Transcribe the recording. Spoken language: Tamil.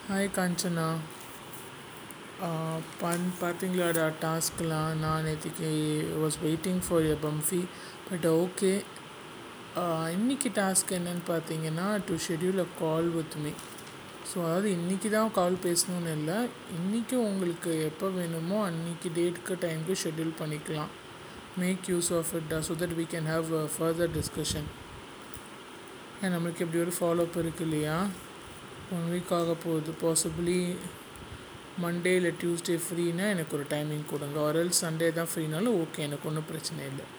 ஹாய் காஞ்சனா பண் பார்த்தீங்களாடா டாஸ்க்லாம் நான் நேற்றுக்கு வாஸ் வெயிட்டிங் ஃபார் எ பம்ஃபி பட் ஓகே இன்றைக்கி டாஸ்க் என்னன்னு பார்த்தீங்கன்னா to schedule a call with me so அதாவது இன்றைக்கி தான் கால் பேசணுன்னு இல்லை இன்றைக்கி உங்களுக்கு எப்போ வேணுமோ அன்றைக்கி டேட்டுக்கு டைமுக்கு ஷெட்யூல் பண்ணிக்கலாம் make use of it so that we can have further discussion ஏன் நம்மளுக்கு எப்படி ஒரு ஃபாலோஅப் இருக்கு இல்லையா ஒன் வீக் ஆக போகுது பாசிபிளி மண்டே இல்லை டியூஸ்டே ஃப்ரீனா எனக்கு ஒரு டைமிங் கொடுங்க ஆர் எல்ஸ் சண்டே தான் ஃப்ரீனாலும் ஓகே எனக்கு ஒன்றும் பிரச்சனை இல்லை